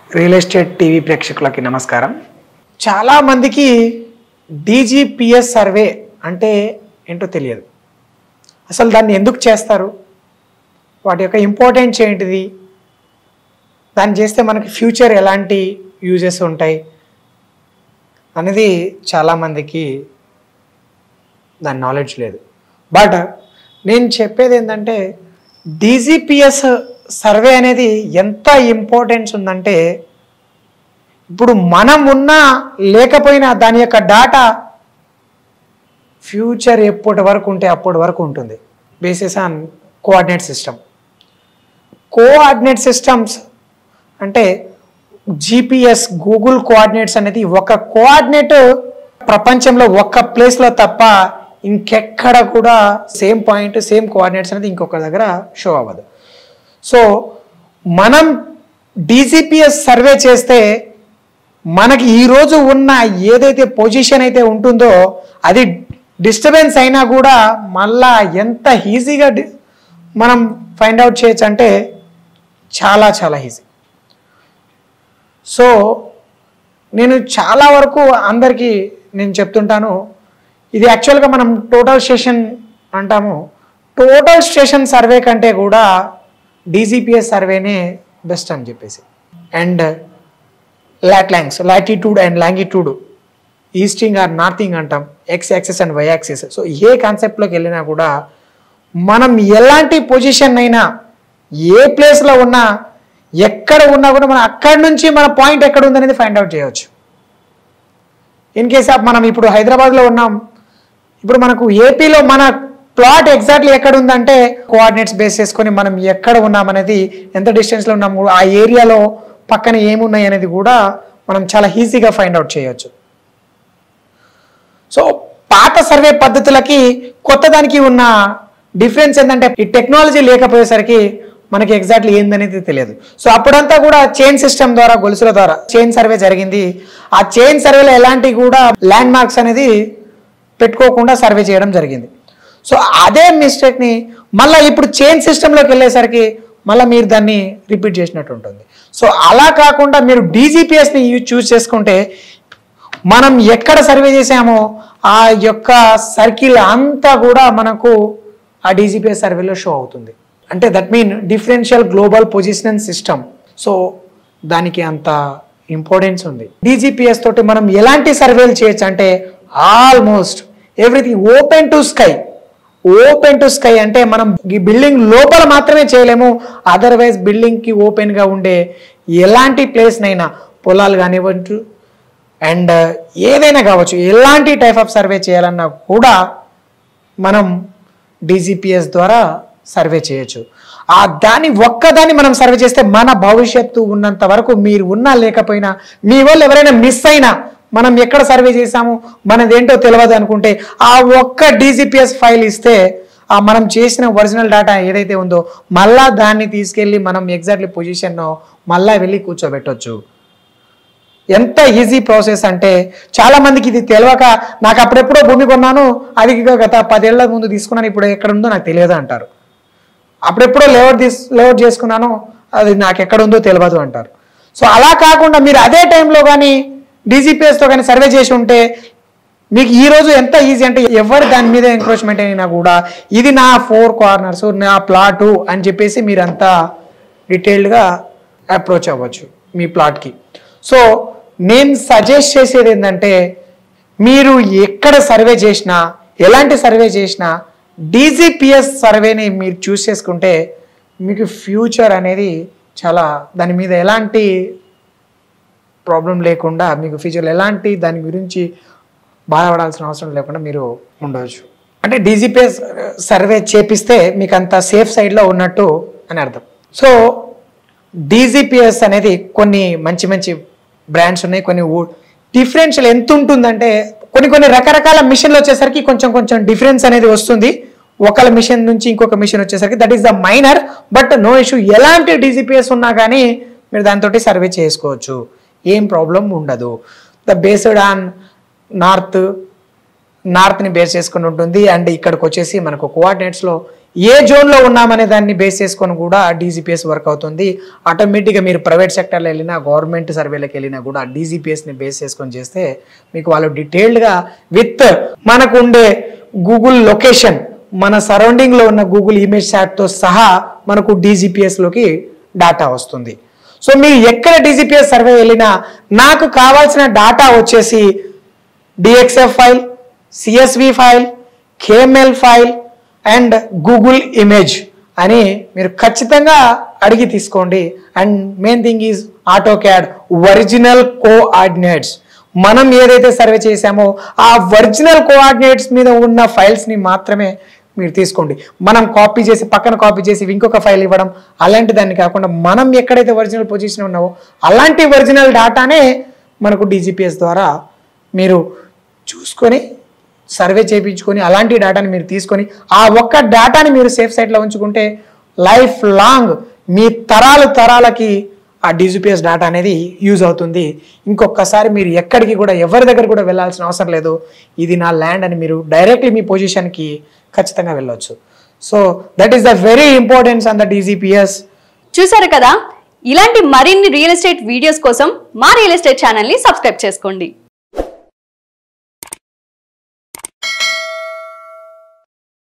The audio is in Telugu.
రియల్ ఎస్టేట్ టీవీ ప్రేక్షకులకి నమస్కారం చాలామందికి డీజీపీఎస్ సర్వే అంటే ఏంటో తెలియదు అసలు దాన్ని ఎందుకు చేస్తారు వాటి యొక్క ఇంపార్టెన్స్ ఏంటిది దాన్ని చేస్తే మనకి ఫ్యూచర్ ఎలాంటి యూజెస్ ఉంటాయి అనేది చాలామందికి దాని నాలెడ్జ్ లేదు బట్ నేను చెప్పేది ఏంటంటే డీజీపీఎస్ సర్వే అనేది ఎంత ఇంపార్టెన్స్ ఉందంటే ఇప్పుడు మనం ఉన్నా లేకపోయినా దాని యొక్క డాటా ఫ్యూచర్ ఎప్పటి వరకు ఉంటే అప్పటి వరకు ఉంటుంది basis on coordinate system coordinate systems అంటే జీపీఎస్ గూగుల్ కోఆర్డినేట్స్ అనేది ఒక కోఆర్డినేట్ ప్రపంచంలో ఒక్క ప్లేస్లో తప్ప ఇంకెక్కడ కూడా సేమ్ పాయింట్ సేమ్ కోఆర్డినేట్స్ అనేది ఇంకొక దగ్గర షో అవ్వదు సో మనం డీజీపీఎస్ సర్వే చేస్తే మనకి ఈరోజు ఉన్న ఏదైతే పొజిషన్ అయితే ఉంటుందో అది డిస్టర్బెన్స్ అయినా కూడా మళ్ళా ఎంత ఈజీగా డి- మనం ఫైండ్ అవుట్ చేయొచ్చు అంటే చాలా చాలా ఈజీ సో నేను చాలా వరకు అందరికీ నేను చెప్తుంటాను ఇది యాక్చువల్గా మనం టోటల్ స్టేషన్ అంటాము టోటల్ స్టేషన్ సర్వే కంటే కూడా డీజీపీఎస్ సర్వేనే బెస్ట్ అని చెప్పేసి and lat longs latitude and longitude easting or northing అంటాం X axis and Y axis so ఏ కాన్సెప్ట్లోకి వెళ్ళినా కూడా మనం ఎలాంటి పొజిషన్ అయినా ఏ ప్లేస్లో ఉన్నా ఎక్కడ ఉన్నా కూడా మనం అక్కడి నుంచి మన పాయింట్ ఎక్కడ ఉందనేది ఫైండ్ అవుట్ చేయవచ్చు ఇన్ కేస్ ఆఫ్ మనం ఇప్పుడు హైదరాబాద్లో ఉన్నాం ఇప్పుడు మనకు ఏపీలో మన ప్లాట్ ఎగ్జాక్ట్లీ ఎక్కడ ఉందంటే కోఆర్డినేట్స్ బేస్ చేసుకొని మనం ఎక్కడ ఉన్నామనేది ఎంత డిస్టెన్స్లో ఉన్నాము ఆ ఏరియాలో పక్కన ఏమున్నాయి అనేది కూడా మనం చాలా ఈజీగా ఫైండ్ అవుట్ చేయొచ్చు సో పాత సర్వే పద్ధతులకి కొత్త దానికి ఉన్న డిఫరెన్స్ ఏంటంటే ఈ టెక్నాలజీ లేకపోయేసరికి మనకి ఎగ్జాక్ట్లీ ఏందనేది తెలియదు సో అప్పుడంతా కూడా చైన్ సిస్టమ్ ద్వారా గొలుసుల ద్వారా చైన్ సర్వే జరిగింది ఆ చైన్ సర్వేలో ఎలాంటి కూడా ల్యాండ్ మార్క్స్ అనేది పెట్టుకోకుండా సర్వే చేయడం జరిగింది సో అదే మిస్టేక్ని మళ్ళీ ఇప్పుడు చైన్ సిస్టంలోకి వెళ్ళేసరికి మళ్ళీ మీరు దాన్ని రిపీట్ చేసినట్టు ఉంటుంది సో అలా కాకుండా మీరు డీజీపీఎస్ని చూస్ చేసుకుంటే మనం ఎక్కడ సర్వే చేసామో ఆ యొక్క సర్కిల్ అంతా కూడా మనకు ఆ డీజీపీఎస్ సర్వేలో షో అవుతుంది అంటే that mean differential global position system so దానికి అంత ఇంపార్టెన్స్ ఉంది డీజీపీఎస్ తోటి మనం ఎలాంటి సర్వేలు చేయొచ్చు అంటే almost everything open to sky open to sky అంటే మనం ఈ బిల్డింగ్ లోపల మాత్రమే చేయలేము అదర్వైజ్ బిల్డింగ్కి ఓపెన్గా ఉండే ఎలాంటి ప్లేస్నైనా పొలాలు కానివ్వచ్చు అండ్ ఏదైనా కావచ్చు ఎలాంటి టైప్ ఆఫ్ సర్వే చేయాలన్నా కూడా మనం డీజీపీఎస్ ద్వారా సర్వే చేయొచ్చు ఆ దాన్ని ఒక్కదాన్ని మనం సర్వే చేస్తే మన భవిష్యత్తు ఉన్నంత వరకు మీరు ఉన్నా లేకపోయినా మీ వాళ్ళు ఎవరైనా మిస్ అయినా మనం ఎక్కడ సర్వే చేసాము మనదేంటో తెలియదు అనుకుంటే ఆ ఒక్క డీజీపీఎస్ ఫైల్ ఇస్తే ఆ మనం చేసిన ఒరిజినల్ డేటా ఏదైతే ఉందో మళ్ళా దాన్ని తీసుకెళ్ళి మనం ఎగ్జాక్ట్లీ పొజిషన్ మళ్ళా వెళ్ళి కూర్చోబెట్టొచ్చు ఎంత ఈజీ ప్రాసెస్ అంటే చాలా మందికి ఇది తెలియక నాకు అప్పుడెప్పుడో భూమి కొన్నాను అది గత పదేళ్ల ముందు తీసుకున్నాను ఇప్పుడు ఎక్కడ ఉందో నాకు తెలియదు అంటారు అప్పుడెప్పుడో లేఅవుట్ తీస్ లేఅవుట్ చేసుకున్నాను అది నాకు ఎక్కడ ఉందో తెలియదు అంటారు సో అలా కాకుండా మీరు అదే టైంలో కానీ డీజీపీఎస్తో కానీ సర్వే చేసి ఉంటే మీకు ఈ రోజు ఎంత ఈజీ అంటే ఎవరు దాని మీద ఎంక్రోచ్మెంట్ అయినా కూడా ఇది నా ఫోర్ కార్నర్స్ నా ప్లాటు అని చెప్పేసి మీరంతా డీటెయిల్డ్గా అప్రోచ్ అవ్వచ్చు మీ ప్లాట్కి సో నేను సజెస్ట్ చేసేది ఏంటంటే మీరు ఎక్కడ సర్వే చేసినా ఎలాంటి సర్వే చేసినా డీజీపీఎస్ సర్వేని మీరు చూస్ చేసుకుంటే మీకు ఫ్యూచర్ అనేది చాలా దాని మీద ఎలాంటి ప్రాబ్లం లేకుండా మీకు ఫ్యూచర్లో ఎలాంటి దాని గురించి బాధపడాల్సిన అవసరం లేకుండా మీరు ఉండవచ్చు అంటే డీజీపీఎస్ సర్వే చేపిస్తే మీకు అంత సేఫ్ సైడ్లో ఉన్నట్టు అని అర్థం సో డీజీపీఎస్ అనేది కొన్ని మంచి మంచి బ్రాండ్స్ ఉన్నాయి కొన్ని డిఫరెన్షియల్ ఎంత ఉంటుందంటే కొన్ని కొన్ని రకరకాల మిషన్లు వచ్చేసరికి కొంచెం కొంచెం డిఫరెన్స్ అనేది వస్తుంది ఒకళ్ళ మిషన్ నుంచి ఇంకొక మిషన్ వచ్చేసరికి that is the minor but no issue ఎలాంటి డీజీపీఎస్ ఉన్నా కానీ మీరు దాంతో సర్వే చేసుకోవచ్చు ఏం ప్రాబ్లం ఉండదు ద బేస్డ్ ఆన్ నార్త్ నార్త్ని బేస్ చేసుకుని ఉంటుంది అండ్ ఇక్కడికి వచ్చేసి మనకు కోఆర్డినేట్స్లో ఏ జోన్లో ఉన్నామనే దాన్ని బేస్ చేసుకొని కూడా డీజీపీఎస్ వర్క్ అవుతుంది ఆటోమేటిక్గా మీరు ప్రైవేట్ సెక్టర్లో వెళ్ళినా గవర్నమెంట్ సర్వేలకు వెళ్ళినా కూడా డీజీపీఎస్ని బేస్ చేసుకొని చేస్తే మీకు వాళ్ళు డీటెయిల్డ్గా విత్ మనకు ఉండే గూగుల్ లొకేషన్ మన సరౌండింగ్లో ఉన్న గూగుల్ ఇమేజ్ తో సహా మనకు డీజీపీఎస్లోకి డాటా వస్తుంది సో మీరు ఎక్కడ డీజీపీఎస్ సర్వే వెళ్ళినా నాకు కావాల్సిన డాటా వచ్చేసి DXF file CSV file KML file and Google image అని మీరు ఖచ్చితంగా అడిగి తీసుకోండి అండ్ మెయిన్ థింగ్ ఈజ్ ఆటో క్యాడ్ ఒరిజినల్ కోఆర్డినేట్స్ మనం ఏదైతే సర్వే చేశామో ఆ ఒరిజినల్ కోఆర్డినేట్స్ మీద ఉన్న ఫైల్స్ని మాత్రమే మీరు తీసుకోండి మనం కాపీ చేసి పక్కన కాపీ చేసి ఇంకొక ఫైల్ ఇవ్వడం అలాంటి దాన్ని కాకుండా మనం ఎక్కడైతే ఒరిజినల్ పొజిషన్ ఉన్నావో అలాంటి ఒరిజినల్ డాటానే మనకు డీజీపీఎస్ ద్వారా మీరు చూసుకొని సర్వే చేయించుకొని అలాంటి డేటాని మీరు తీసుకొని ఆ ఒక్క డేటాని మీరు సేఫ్ సైట్లో ఉంచుకుంటే లైఫ్ లాంగ్ మీ తరాలు తరాలకి ఆ డిజిపిఎస్ డేటా అనేది యూజ్ అవుతుంది ఇంకొకసారి మీరు ఎక్కడికి కూడా ఎవరి దగ్గర కూడా వెళ్ళాల్సిన అవసరం లేదు ఇది నా ల్యాండ్ అని మీరు డైరెక్ట్లీ మీ పొజిషన్కి ఖచ్చితంగా వెళ్ళొచ్చు so that is the very importance on the DGPS చూసారు కదా ఇలాంటి మరిన్ని రియల్ ఎస్టేట్ వీడియోస్ కోసం మా రియల్ ఎస్టేట్ ఛానల్ని సబ్స్క్రైబ్ చేసుకోండి